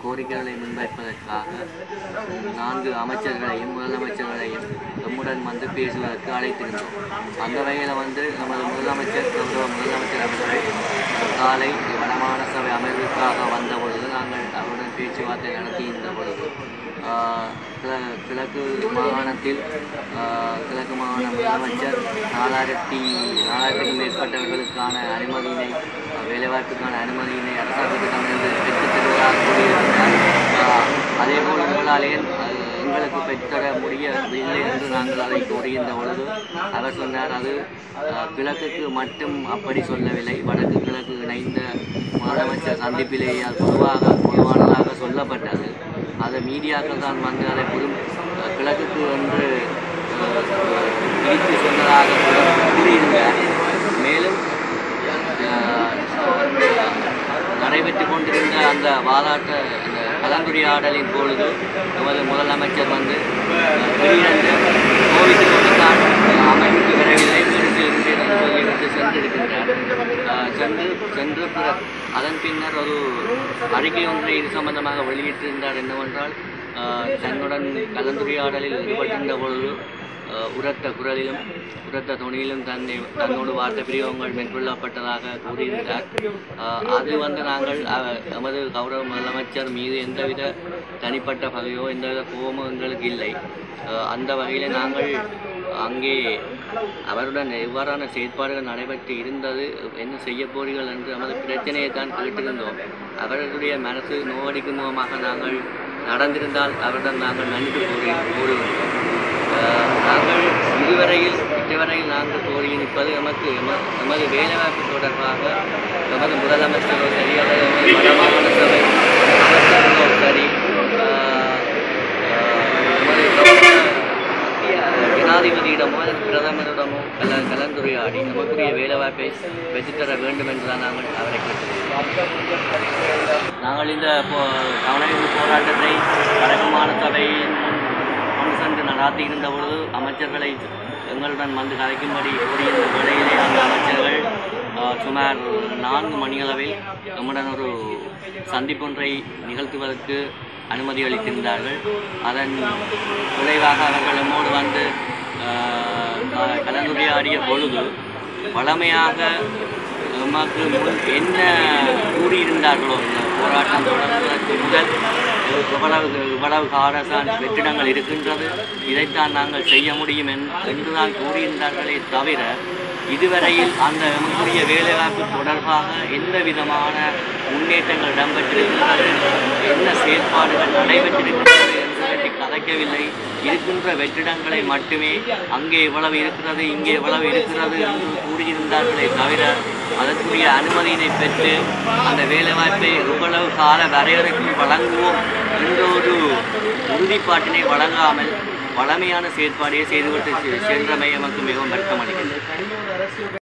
கோரிக்கைகளை முன்வைப்பதற்காக நான்கு அமைச்சர்களையும் முதலமைச்சர்களையும் நம்முடன் வந்து பேசுவதற்கு அழைத்திருந்தோம் அந்த வகையில் வந்து நமது முதலமைச்சர் கௌரவ முதலமைச்சர் அவர்கள் காலை வடமாகாண சபை அமர்வுக்காக வந்த பொழுது நாங்கள் அவருடன் பேச்சுவார்த்தை நடத்தியிருந்த பொழுது ஆஹ், கிழ- கிழக்கு மாகாணத்தில் ஆஹ், கிழக்கு மாகாண முதலமைச்சர் நாலாயிரத்தி நாலாயிரத்துக்கும் மேற்பட்டவர்களுக்கான அனுமதியினை ஆஹ், வேலைவாய்ப்புக்கான அனுமதியினை அரசாங்கத்திடமிருந்து பெற்றுத் தருவதாக கூறியிருக்கிறார் ஆஹ், அதே போல் உங்களால் ஏன் அது எங்களுக்கு பெற்றுத்தர முடியவில்லை என்று நாங்கள் அதை கூறியிருந்த பொழுது அவர் சொன்னார் அது ஆஹ், கிழக்குக்கு மட்டும் அப்படி சொல்லவில்லை வடக்கு கிழக்கு இணைந்த முதலமைச்சர் சந்திப்பிலேயே அது பொதுவாக பொதுவானதாக சொல்லப்பட்டது அதை மீடியாக்கள் தான் வந்து அதை புது ஆஹ், கிழக்குக்கு என்று ஆஹ், பிரித்து சொன்னதாக கூறியிருந்தார் மேலும் ஆஹ், நடைபெற்று கொண்டிருந்த அந்த வாலாட்ட அந்த கலந்துரையாடலின் பொழுது நமது முதலமைச்சர் வந்து அஹ், திடீரென்று கோவித்துக் கொண்டு தான் அமைப்புக்கு வரவில்லை வீடு செல்கின்றேன் என்று சொல்லிவிட்டு சென்றிருக்கின்றார் அஹ், சென்று சென்று பிற அதன் பின்னர் ஒரு அறிக்கை ஒன்றை இது சம்பந்தமாக வெளியிட்டிருந்தார் என்னவென்றால் அஹ், தன்னுடன் கலந்துரையாடலில் ஈடுபட்டிருந்த பொழுது அஹ், உரத்த குரலிலும் உரத்த துணியிலும் தன்னை தன்னோடு வார்த்தை பிரயோகங்கள் மேற்கொள்ளப்பட்டதாக கூறியிருந்தார் அஹ், அது வந்து நாங்கள் அஹ், எமது கௌரவ முதலமைச்சர் மீது எந்தவித தனிப்பட்ட பகையோ எந்தவித கோபமோ எங்களுக்கு இல்லை அஹ், அந்த வகையில் நாங்கள் அங்கே அவருடன் எவ்வாறான செயற்பாடுகள் நடைபெற்று இருந்தது என்ன செய்ய போறீர்கள் என்று நமது பிரச்சனையை தான் கேட்டிருந்தோம் அவர்களுடைய மனசு நோவடிக்கும் முகமாக நாங்கள் நடந்திருந்தால் அவரிடம் நாங்கள் நன்றி கூறி கூறுகின்றோம் அஹ் நாங்கள் இதுவரையில் இதுவரையில் நாங்கள் கோரி நிற்பது எமக்கு எம எமது வேலைவாய்ப்பு தொடர்பாக எமது முதலமைச்சரோ சரி அல்லது எமது வடமாகாண சபை அமைச்சர்களோ சரி அஹ், அஹ், எமது கௌரவ மத்திய ஜனாதிபதியிடமோ அல்லது பிரதமரிடமோ கல கலந்துரையாடி நமக்குரிய வேலைவாய்ப்பை பெற்றுத்தர வேண்டும் என்றுதான் நாங்கள் அவரை கேட்டுக்கொள்கிறோம் நாங்கள் இந்த போ கவனஈர்ப்பு போராட்டத்தை வடக்கு மாநில சபையின் முன் கொண்டு சென்று நடாத்தியிருந்த பொழுது அமைச்சர்களை எங்களுடன் வந்து கலைக்கும்படி கூறியிருந்த வேளையிலே அந்த அமைச்சர்கள் ஆஹ், சுமார் நான்கு மணியளவில் நம்முடன் ஒரு சந்திப்பொன்றை நிகழ்த்துவதற்கு அனுமதி அளித்திருந்தார்கள் அதன் விளைவாக அவர்கள் நம்மோடு வந்து ஆஹ், க- கலந்துரையாடிய பொழுது வளமையாக நமக்கு முன் என்ன கூறியிருந்தார்களோ இந்த போராட்டம் தொடங்குவதற்கு முதல் இவ்வளவு இவ்வளவு காரசான் வெற்றிடங்கள் இருக்கின்றது இதைத்தான் நாங்கள் செய்ய முடியும் என்- என்றுதான் கூறியிருந்தார்களே தவிர இதுவரையில் அந்த நம்முடைய வேலைவாய்ப்பு தொடர்பாக எந்த விதமான முன்னேற்றங்கள் இடம்பெற்றிருக்கிறது என்ன செயற்பாடுகள் நடைபெற்றிருக்கிறது என்று பற்றி கதைக்கவில்லை இருக்கின்ற வெற்றிடங்களை மட்டுமே அங்கே இவ்வளவு இருக்கிறது இங்கே இவ்வளவு இருக்கிறது என்று கூறியிருந்தார்களே தவிர அதற்குரிய அனுமதியினை பெற்று அந்த வேலைவாய்ப்பை இவ்வளவு கால வரையறைக்குள் வழங்குவோம் என்ற ஒரு உறுதிப்பாட்டினை வழங்காமல் வளமையான செயற்பாடையே செய்துவிட்டு செ- சென்றமை எமக்கு மிகவும் வருத்தமளிக்கிறது